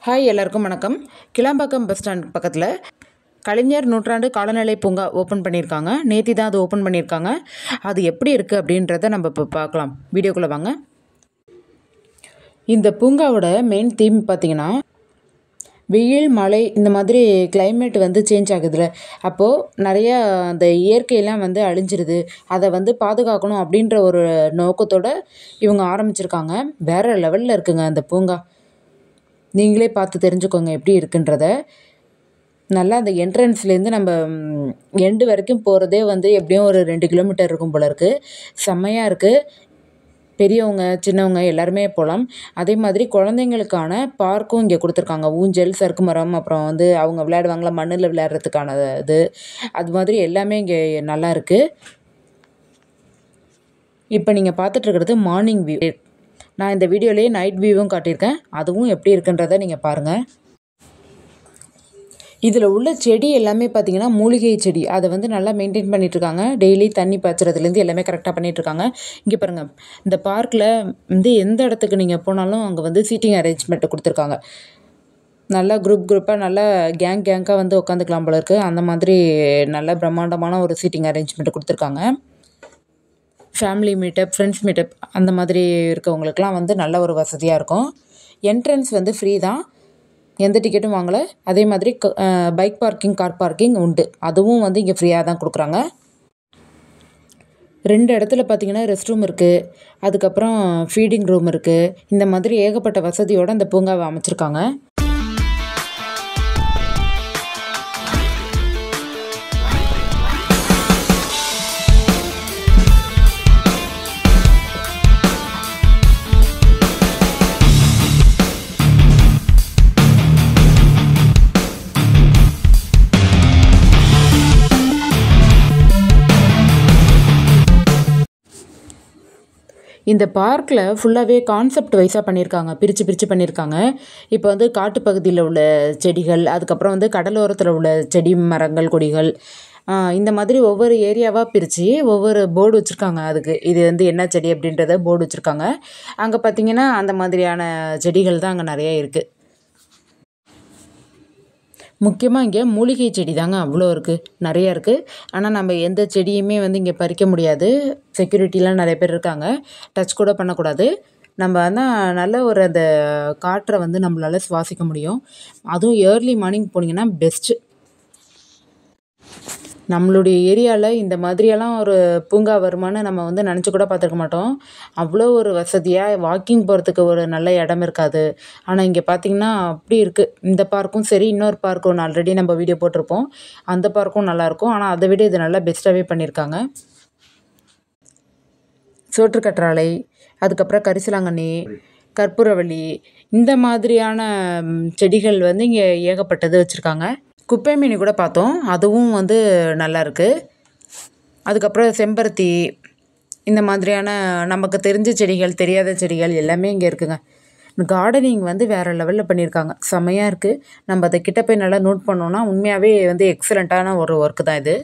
hi எல்லாருக்கும் வணக்கம் Kilambakkam bus stand பக்கத்தில் கலைஞர் நூற்றாண்டு காலநிலை பூங்கா ஓப்பன் பண்ணியிருக்காங்க நேத்தி தான் அது ஓப்பன் பண்ணியிருக்காங்க அது எப்படி இருக்குது அப்படின்றத நம்ம இப்போ பார்க்கலாம் வீடியோக்குள்ளே வாங்க இந்த பூங்காவோட மெயின் தீம் பார்த்தீங்கன்னா வெயில் மழை இந்த மாதிரி climate வந்து சேஞ்ச் ஆகுதுல அப்போது நிறையா அந்த இயற்கையெல்லாம் வந்து அழிஞ்சிருது அதை வந்து பாதுகாக்கணும் அப்படின்ற ஒரு நோக்கத்தோட இவங்க ஆரம்பிச்சிருக்காங்க வேறு லெவலில் இருக்குங்க அந்த பூங்கா நீங்களே பார்த்து தெரிஞ்சுக்கோங்க எப்படி இருக்குன்றத நல்லா அந்த என்ட்ரன்ஸ்லேருந்து நம்ம எண்டு வரைக்கும் போகிறதே வந்து எப்படியும் ஒரு ரெண்டு கிலோமீட்டர் இருக்கும் போல இருக்குது செம்மையாக இருக்குது பெரியவங்க சின்னவங்க எல்லாருமே போகலாம் அதே மாதிரி குழந்தைங்களுக்கான பார்க்கும் இங்கே கொடுத்துருக்காங்க ஊஞ்சல் சறுக்கு மரம் அப்புறம் வந்து அவங்க விளையாடுவாங்களா மண்ணில் விளையாடுறதுக்கான இது அது மாதிரி எல்லாமே இங்கே நல்லா இருக்குது இப்போ நீங்கள் பார்த்துட்டு இருக்கிறது மார்னிங் வியூ நான் இந்த வீடியோலேயே நைட் வியூவும் காட்டியிருக்கேன் அதுவும் எப்படி இருக்குன்றதை நீங்கள் பாருங்கள் இதில் உள்ள செடி எல்லாமே பார்த்தீங்கன்னா மூலிகை செடி அதை வந்து நல்லா மெயின்டைன் பண்ணிகிட்ருக்காங்க டெய்லி தண்ணி பாய்ச்சறதுலேருந்து எல்லாமே கரெக்டாக பண்ணிகிட்ருக்காங்க இங்கே பாருங்கள் இந்த பார்க்கில் வந்து எந்த இடத்துக்கு நீங்கள் போனாலும் அங்கே வந்து சீட்டிங் அரேஞ்ச்மெண்ட்டு கொடுத்துருக்காங்க நல்லா குரூப் குரூப்பாக நல்லா கேங் கேங்காக வந்து உட்காந்துக்கலாம் போல இருக்குது அந்த மாதிரி நல்ல பிரம்மாண்டமான ஒரு சீட்டிங் அரேஞ்ச்மெண்ட் கொடுத்துருக்காங்க ஃபேமிலி மீட்டப் ஃப்ரெண்ட்ஸ் மீட்டப் அந்த மாதிரி இருக்கவங்களுக்குலாம் வந்து நல்ல ஒரு வசதியாக இருக்கும் என்ட்ரன்ஸ் வந்து ஃப்ரீ தான் எந்த டிக்கெட்டும் வாங்கலை அதே மாதிரி பைக் பார்க்கிங் கார் பார்க்கிங் உண்டு அதுவும் வந்து இங்கே ஃப்ரீயாக தான் கொடுக்குறாங்க ரெண்டு இடத்துல பார்த்தீங்கன்னா ரெஸ்ட் ரூம் இருக்குது அதுக்கப்புறம் ஃபீடிங் ரூம் இருக்குது இந்த மாதிரி ஏகப்பட்ட வசதியோடு அந்த பூங்காவை அமைச்சிருக்காங்க இந்த பார்க்கில் ஃபுல்லாகவே கான்செப்ட் வைஸாக பண்ணியிருக்காங்க பிரித்து பிரித்து பண்ணியிருக்காங்க இப்போ வந்து காட்டுப்பகுதியில் உள்ள செடிகள் அதுக்கப்புறம் வந்து கடலோரத்தில் உள்ள செடி மரங்கள் கொடிகள் ஆஹ் இந்த மாதிரி ஒவ்வொரு ஏரியாவாக பிரித்து ஒவ்வொரு போர்டு வச்சுருக்காங்க அதுக்கு இது வந்து என்ன செடி அப்படின்றத போர்டு வச்சுருக்காங்க அங்கே பார்த்தீங்கன்னா அந்த மாதிரியான செடிகள் தான் அங்கே நிறைய இருக்குது முக்கியமாக இங்கே மூலிகை செடி தாங்க அவ்வளோ இருக்குது நிறையா இருக்குது ஆனால் நம்ம எந்த செடியுமே வந்து இங்கே பறிக்க முடியாது செக்யூரிட்டிலாம் நிறைய பேர் இருக்காங்க டச் கூட பண்ணக்கூடாது நம்ம ஆனால் நல்ல ஒரு அந்த காற்றை வந்து நம்மளால் சுவாசிக்க முடியும் அதுவும் ஏர்லி மார்னிங் போனீங்கன்னா பெஸ்ட்டு நம்மளுடைய ஏரியாவில் இந்த மாதிரியெல்லாம் ஒரு பூங்கா வருமானு நம்ம வந்து நினச்சி கூட பார்த்துருக்க மாட்டோம் அவ்வளோ ஒரு வசதியாக வாக்கிங் போகிறதுக்கு ஒரு நல்ல இடம் இருக்காது ஆனால் இங்கே பார்த்தீங்கன்னா அப்படி இருக்குது இந்த பார்க்கும் சரி இன்னொரு பார்க் ஒன்று ஆல்ரெடி நம்ம வீடியோ போட்டிருப்போம் அந்த பார்க்கும் நல்லாயிருக்கும் ஆனால் அதை விட இது நல்லா பெஸ்ட்டாகவே பண்ணியிருக்காங்க சோற்றுக்கற்றாழை அதுக்கப்புறம் கரிசலாங்கண்ணி கற்பூரவள்ளி இந்த மாதிரியான ம், செடிகள் வந்து இங்கே ஏகப்பட்டது வச்சுருக்காங்க குப்பை மீனி கூட பார்த்தோம் அதுவும் வந்து நல்லா இருக்கு அதுக்கப்புறம் செம்பருத்தி இந்த மாதிரியான நமக்கு தெரிஞ்ச செடிகள் தெரியாத செடிகள் எல்லாமே இங்கே இருக்குங்க கார்டனிங் வந்து வேறு லெவலில் பண்ணியிருக்காங்க செமையாக இருக்குது நம்ம அதை கிட்ட போய் நல்லா நோட் பண்ணோன்னா உண்மையாகவே வந்து எக்ஸலண்ட்டான ஒரு ஒர்க்கு தான் இது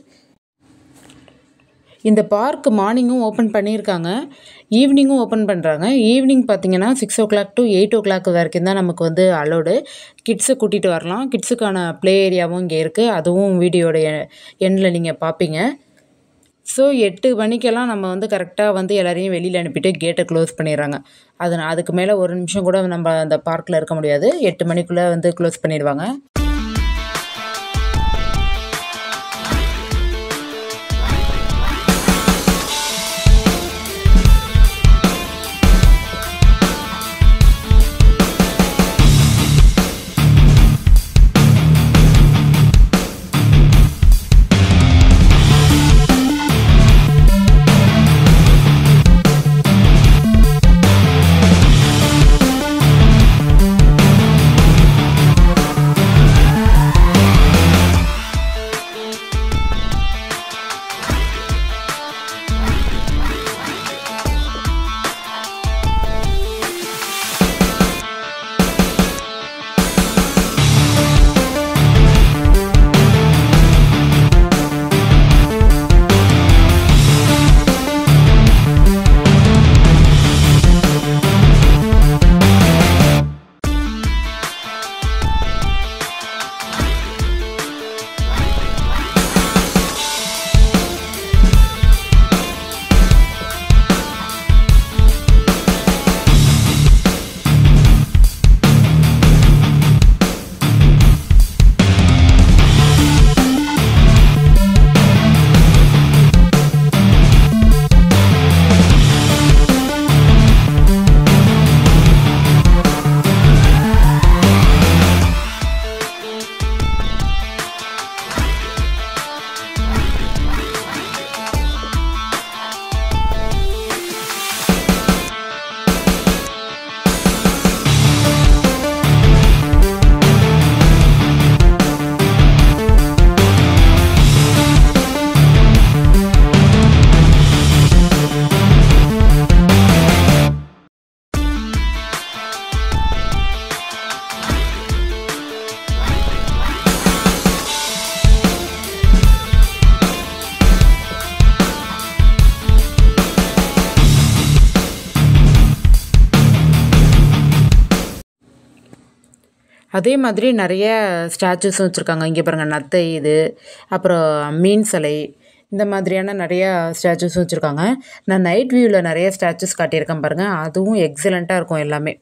இந்த பார்க் மார்னிங்கும் ஓப்பன் பண்ணியிருக்காங்க ஈவினிங்கும் ஓப்பன் பண்ணுறாங்க ஈவினிங் பார்த்தீங்கன்னா six o'clock to eight o'clock வரைக்கும் தான் நமக்கு வந்து அலோடு கிட்ஸை கூட்டிகிட்டு வரலாம் கிட்ஸுக்கான ப்ளே ஏரியாவும் இங்கே இருக்குது அதுவும் வீடியோட எண்டில் நீங்கள் பார்ப்பீங்க ஸோ எட்டு மணிக்கெல்லாம் நம்ம வந்து கரெக்டாக வந்து எல்லாரையும் வெளியில் அனுப்பிட்டு கேட்டை க்ளோஸ் பண்ணிடுறாங்க அது அதுக்கு மேலே ஒரு நிமிஷம் கூட நம்ம அந்த பார்க்கில் இருக்க முடியாது எட்டு மணிக்குள்ளே வந்து க்ளோஸ் பண்ணிடுவாங்க அதே மாதிரி நிறைய ஸ்டாச்சுஸும் வச்சுருக்காங்க இங்கே பாருங்கள் நத்தை இது அப்புறம் மீன் சிலை இந்த மாதிரியான நிறையா ஸ்டாச்சுஸும் வச்சுருக்காங்க நான் நைட் வியூவில் நிறைய ஸ்டாச்சுஸ் காட்டியிருக்கேன் பாருங்கள் அதுவும் எக்ஸலண்ட்டாக இருக்கும் எல்லாமே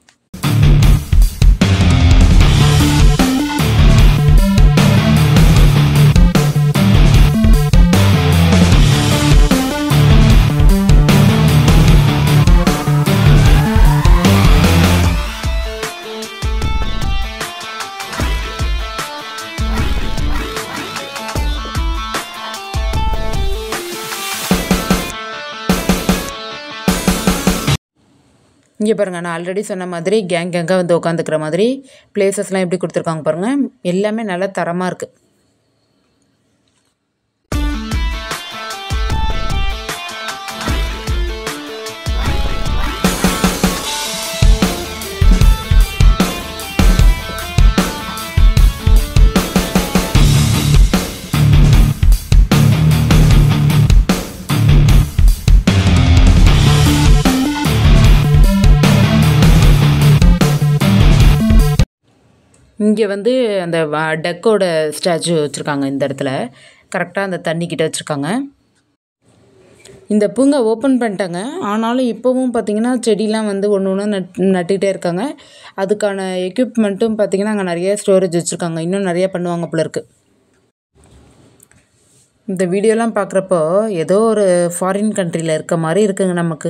இங்கே பாருங்கள் நான் ஆல்ரெடி சொன்ன மாதிரி கேங் கேங்காக வந்து உட்காந்துக்கிற மாதிரி பிளேசஸ்லாம் எப்படி கொடுத்துருக்காங்க பாருங்கள் எல்லாமே நல்லா தரமாக இருக்குது இங்கே வந்து அந்த டக்கோட ஸ்டாச்சு வச்சுருக்காங்க இந்த இடத்துல கரெக்டாக அந்த தண்ணிக்கிட்ட வச்சுருக்காங்க இந்த பூங்கா ஓப்பன் பண்ணிட்டாங்க ஆனாலும் இப்போவும் பார்த்திங்கன்னா செடிலாம் வந்து ஒன்று ஒன்று நட் நட்டுக்கிட்டே இருக்காங்க அதுக்கான எக்யூப்மெண்ட்டும் பார்த்திங்கன்னா அங்கே நிறைய ஸ்டோரேஜ் வச்சுருக்காங்க இன்னும் நிறைய பண்ணுவாங்க போல இருக்குது இந்த வீடியோலாம் பார்க்குறப்போ ஏதோ ஒரு ஃபாரின் கண்ட்ரியில் இருக்க மாதிரி இருக்குங்க நமக்கு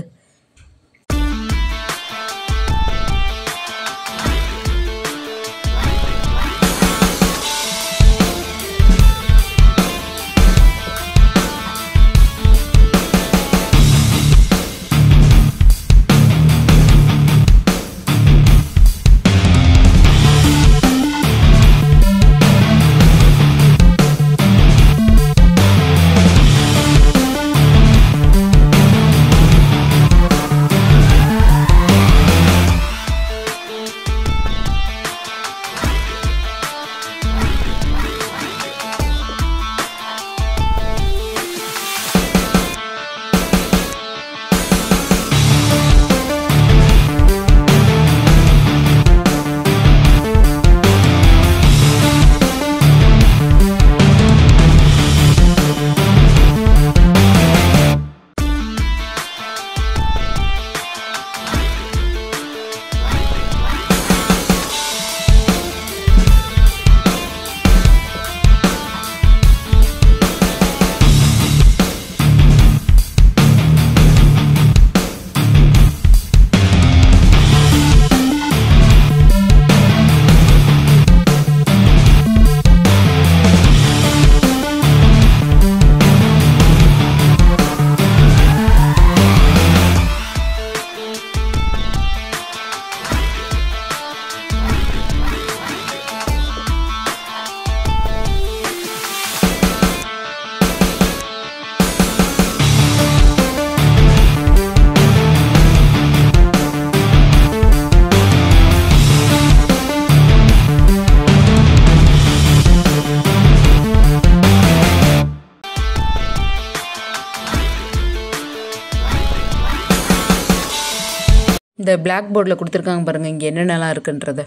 இந்த பிளாக் போர்டில் கொடுத்துருக்காங்க பாருங்கள் இங்கே என்னென்னலாம் இருக்குன்றத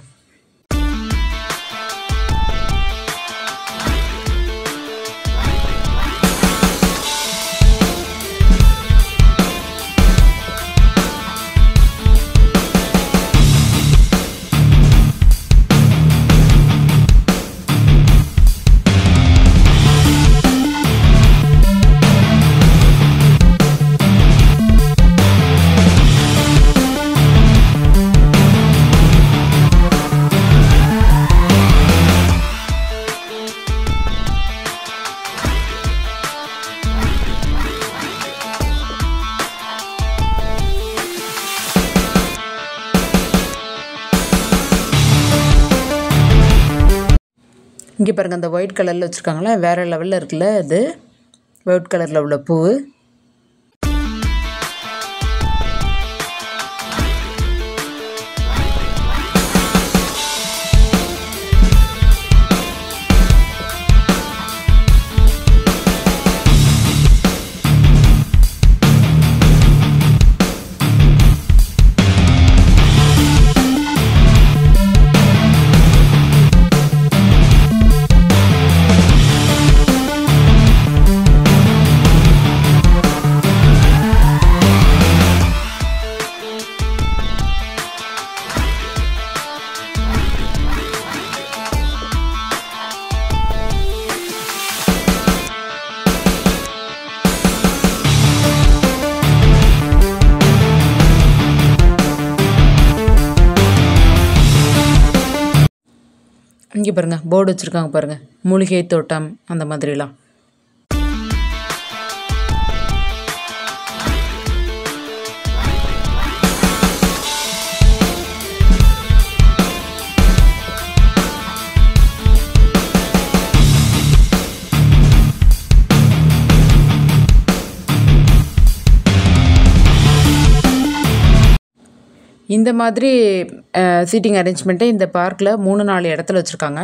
இங்கே பாருங்கள் அந்த ஒயிட் கலரில் வச்சுருக்காங்களே வேறு லெவலில் இருக்குல்ல அது ஒயிட் கலரில் உள்ள பூ இங்கே பாருங்கள் போர்டு வச்சுருக்காங்க பாருங்கள் மூலிகை தோட்டம் அந்த மாதிரிலாம் இந்த மாதிரி சீட்டிங் அரேஞ்ச்மெண்ட்டை இந்த பார்க்கில் மூணு நாலு இடத்துல வச்சுருக்காங்க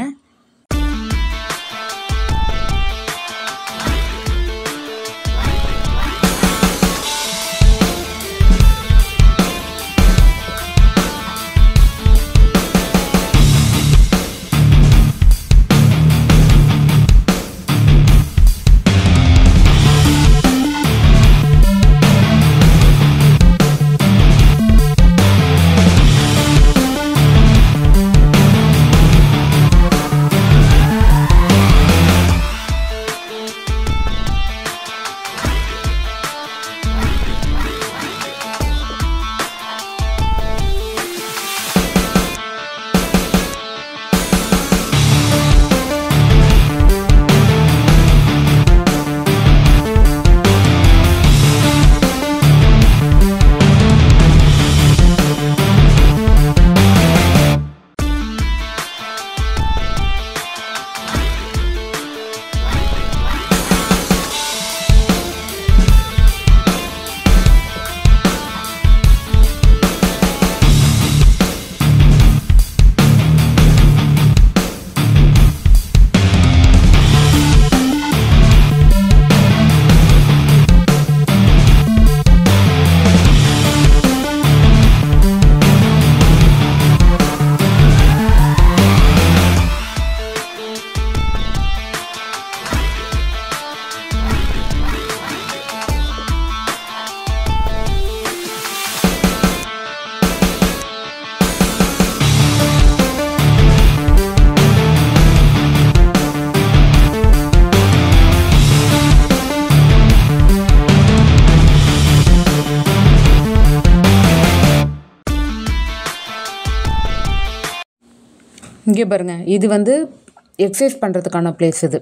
இங்கே பாருங்கள் இது வந்து எக்ஸசைஸ் பண்ணுறதுக்கான பிளேஸ் இது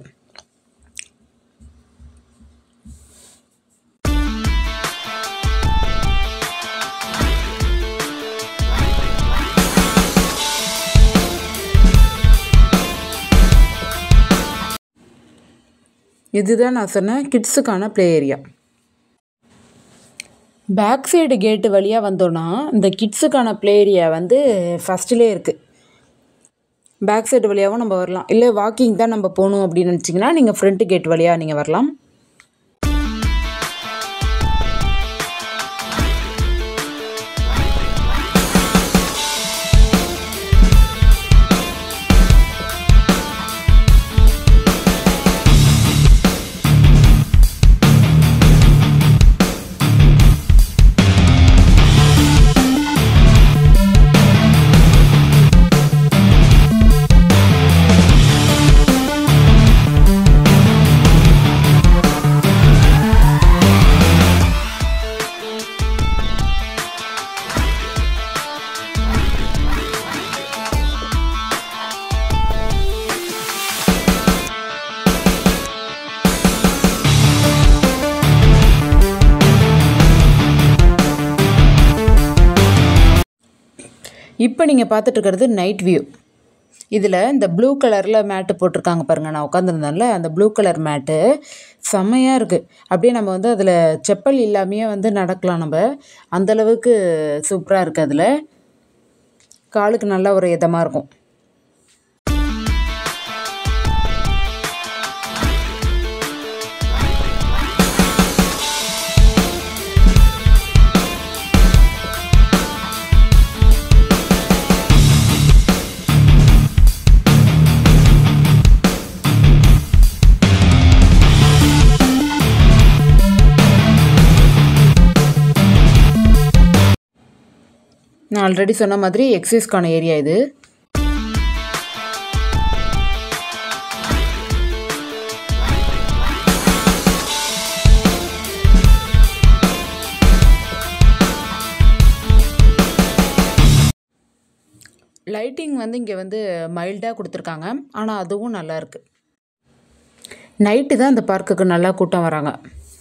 இதுதான் நான் சொன்ன கிட்ஸுக்கான play area back side gate வழியாக வந்தோன்னா இந்த கிட்ஸுக்கான ப்ளே ஏரியா வந்து ஃபஸ்ட்டிலே இருக்குது பேக் சைடு வழியாகவும் நம்ம வரலாம் இல்லை வாக்கிங் தான் நம்ம போகணும் அப்படின்னு நினச்சிங்கன்னா நீங்கள் ஃப்ரண்ட் கேட் வழியாக நீங்கள் வரலாம் இப்போ நீங்கள் பார்த்துட்டு இருக்கிறது நைட் வியூ இதில் இந்த ப்ளூ கலரில் மேட்டு போட்டிருக்காங்க பாருங்கள் நான் உட்காந்துருந்தேன்ல அந்த ப்ளூ கலர் மேட்டு செம்மையாக இருக்குது அப்படியே நம்ம வந்து அதில் செப்பல் இல்லாமையே வந்து நடக்கலாம் நம்ம அந்தளவுக்கு சூப்பராக இருக்குது அதில் காலுக்கு நல்ல ஒரு இதமாக இருக்கும் நான் ஆல்ரெடி சொன்ன மாதிரி எக்ஸசைஸ்க்கான ஏரியா இது லைட் லைட்டிங் வந்து இங்கே வந்து மைல்டாக கொடுத்துருக்காங்க ஆனால் அதுவும் நல்லா இருக்கு நைட்டு தான் இந்த பார்க்குக்கு நல்லா கூட்டம் வராங்க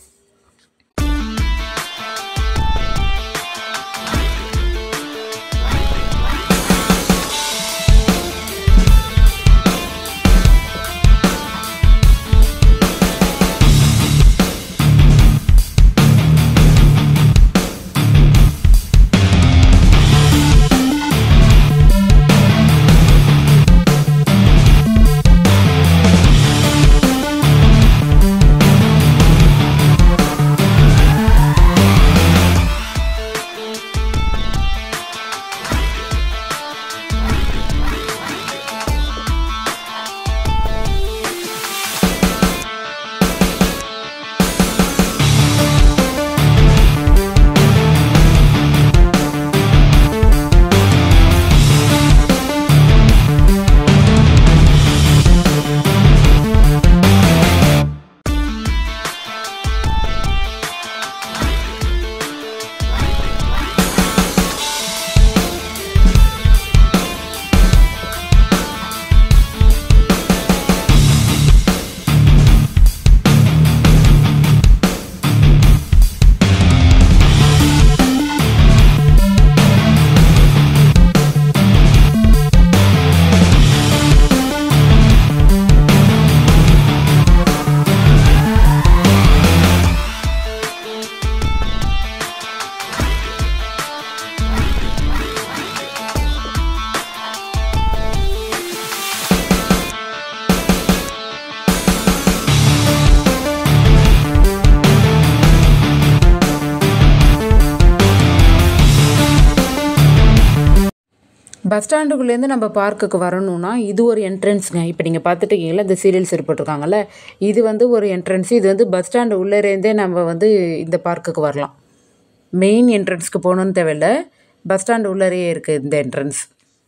பஸ் ஸ்டாண்டுக்குள்ளேருந்து நம்ம பார்க்குக்கு வரணும்னா இது ஒரு என்ட்ரன்ஸுங்க இப்போ நீங்கள் பார்த்துட்டீங்கல்ல இந்த சீரியல்ஸ் போட்டிருக்காங்கல்ல இது வந்து ஒரு என்ட்ரன்ஸ் இது வந்து பஸ் ஸ்டாண்டு உள்ளேருந்தே நம்ம வந்து இந்த பார்க்குக்கு வரலாம் மெயின் என்ட்ரன்ஸ்க்கு போகணுன்னு தேவையில்ல பஸ் ஸ்டாண்டு உள்ளேயே இருக்குது இந்த என்ட்ரன்ஸ்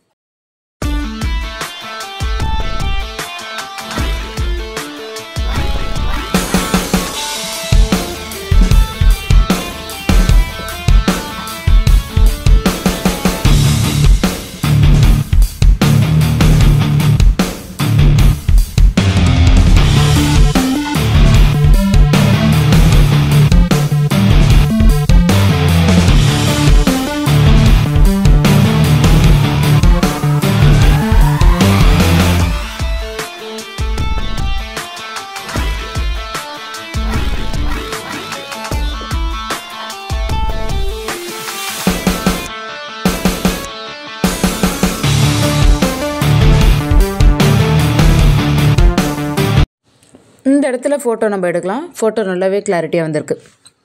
இந்த இடத்துல ஃபோட்டோ நம்ம எடுக்கலாம் ஃபோட்டோ நல்லாவே கிளாரிட்டியாக வந்திருக்கு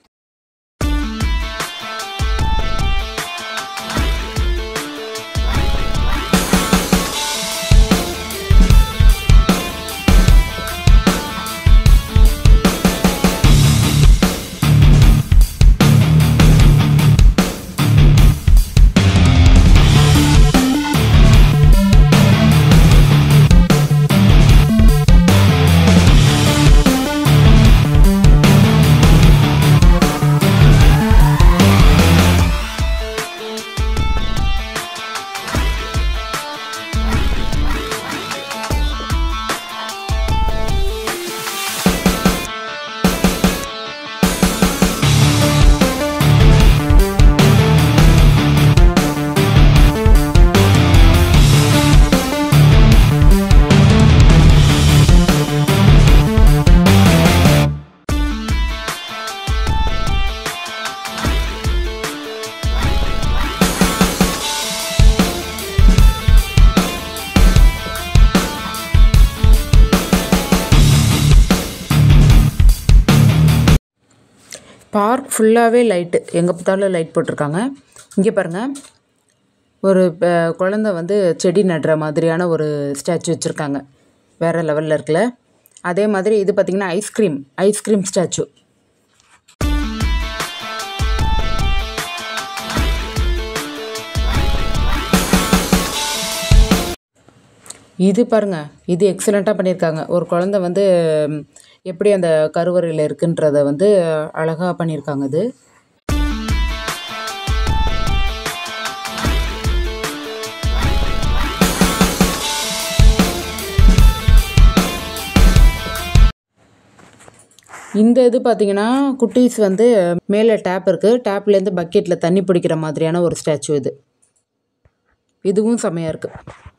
பார்க் ஃபுல்லாகவே லைட்டு எங்கே பார்த்தாலும் லைட் போட்டிருக்காங்க இங்கே பாருங்கள் ஒரு ப- குழந்தை வந்து செடி நடுற மாதிரியான ஒரு ஸ்டாச்சு வச்சுருக்காங்க வேறு லெவலில் இருக்குல்ல அதே மாதிரி இது பார்த்திங்கன்னா ஐஸ்கிரீம் ஐஸ்கிரீம் ஸ்டாச்சு இது பாருங்க இது எக்ஸலண்ட்டாக பண்ணியிருக்காங்க ஒரு குழந்தை வந்து ம், எப்படி அந்த கருவறையில் இருக்குன்றத வந்து அழகாக பண்ணியிருக்காங்க இது இந்த இது பார்த்தீங்கன்னா குட்டீஸ் வந்து மேலே டேப் இருக்குது டேப்லேருந்து பக்கெட்டில் தண்ணி பிடிக்கிற மாதிரியான ஒரு ஸ்டாச்சு இது இதுவும் செமையாக இருக்குது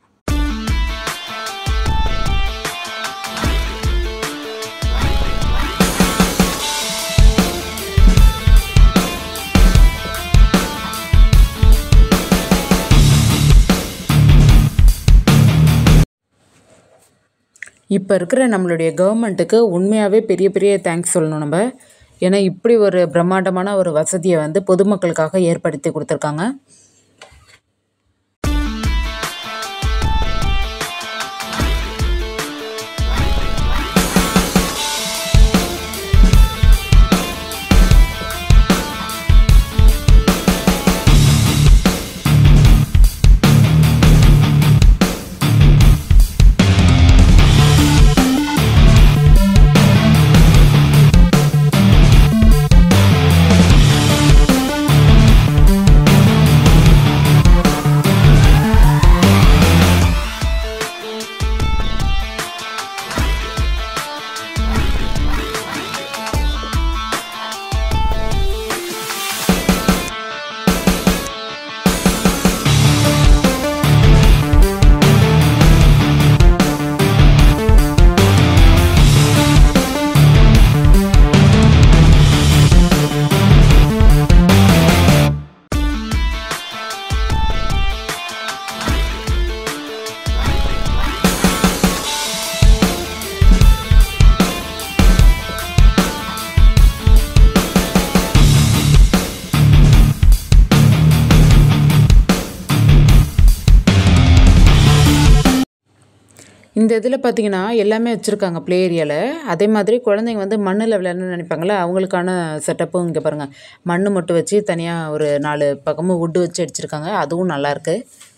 இப்போ இருக்கிற நம்மளுடைய கவர்மெண்ட்டுக்கு உண்மையாகவே பெரிய பெரிய தேங்க்ஸ் சொல்லணும் நம்ம ஏன்னா இப்படி ஒரு பிரம்மாண்டமான ஒரு வசதியை வந்து பொதுமக்களுக்காக ஏற்படுத்தி கொடுத்துருக்காங்க இந்த இதில் பார்த்தீங்கன்னா எல்லாமே வச்சுருக்காங்க ப்ளே ஏரியாவில் அதே மாதிரி குழந்தைங்க வந்து மண்ணில் விளையாடணும்னு நினைப்பாங்களே அவங்களுக்கான செட்டப்பும் இங்கே பாருங்கள் மண் மட்டும் வச்சு தனியாக ஒரு நாலு பக்கமும் வுட்டு வச்சு அடிச்சிருக்காங்க அதுவும் நல்லாயிருக்கு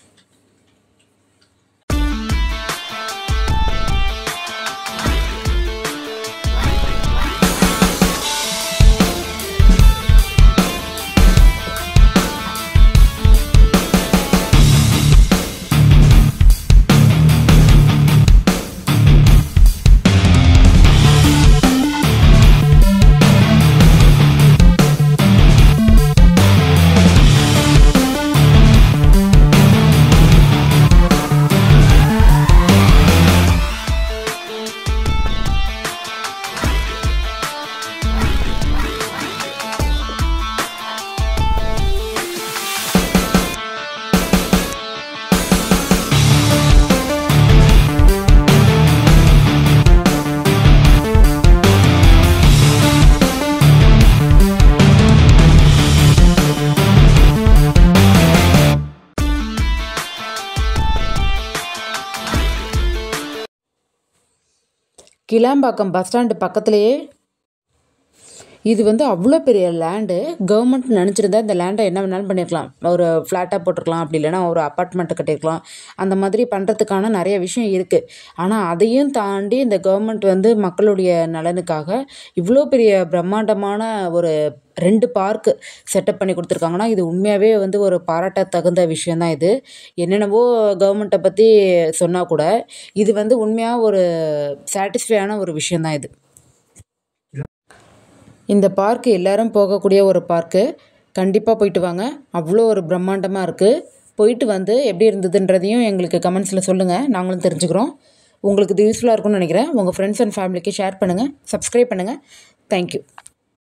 கிளாம்பாக்கம் பஸ் ஸ்டாண்டு பக்கத்துலேயே இது வந்து அவ்வளோ பெரிய லேண்டு கவர்மெண்ட் நினச்சிருந்தா இந்த லேண்டை என்ன வேணாலும் பண்ணியிருக்கலாம் ஒரு ஃப்ளாட்டாக போட்டிருக்கலாம் அப்படி இல்லைன்னா ஒரு அப்பார்ட்மெண்ட்டு கட்டியிருக்கலாம் அந்த மாதிரி பண்ணுறதுக்கான நிறைய விஷயம் இருக்குது ஆனால் அதையும் தாண்டி இந்த கவர்மெண்ட் வந்து மக்களுடைய நலனுக்காக இவ்வளோ பெரிய பிரம்மாண்டமான ஒரு ரெண்டு பார்க்கு செட்டப் பண்ணி கொடுத்துருக்காங்கன்னா இது உண்மையாகவே வந்து ஒரு பாராட்ட தகுந்த விஷயந்தான் இது என்னென்னவோ கவர்மெண்ட்டை பற்றி சொன்னால் கூட இது வந்து உண்மையாக ஒரு சாட்டிஸ்ஃபையான ஒரு விஷயந்தான் இது இந்த பார்க்கு எல்லாரும் போகக்கூடிய ஒரு பார்க்கு கண்டிப்பாக போயிட்டு வாங்க அவ்வளோ ஒரு பிரம்மாண்டமாக இருக்குது போயிட்டு வந்து எப்படி இருந்ததுன்றதையும் எங்களுக்கு கமெண்ட்ஸில் சொல்லுங்கள் நாங்களும் தெரிஞ்சுக்கிறோம் உங்களுக்கு இது யூஸ்ஃபுல்லாக இருக்கும்னு நினைக்கிறேன் உங்கள் ஃப்ரெண்ட்ஸ் அண்ட் ஃபேமிலிக்கு ஷேர் பண்ணுங்கள் சப்ஸ்கிரைப் பண்ணுங்கள் தேங்க்யூ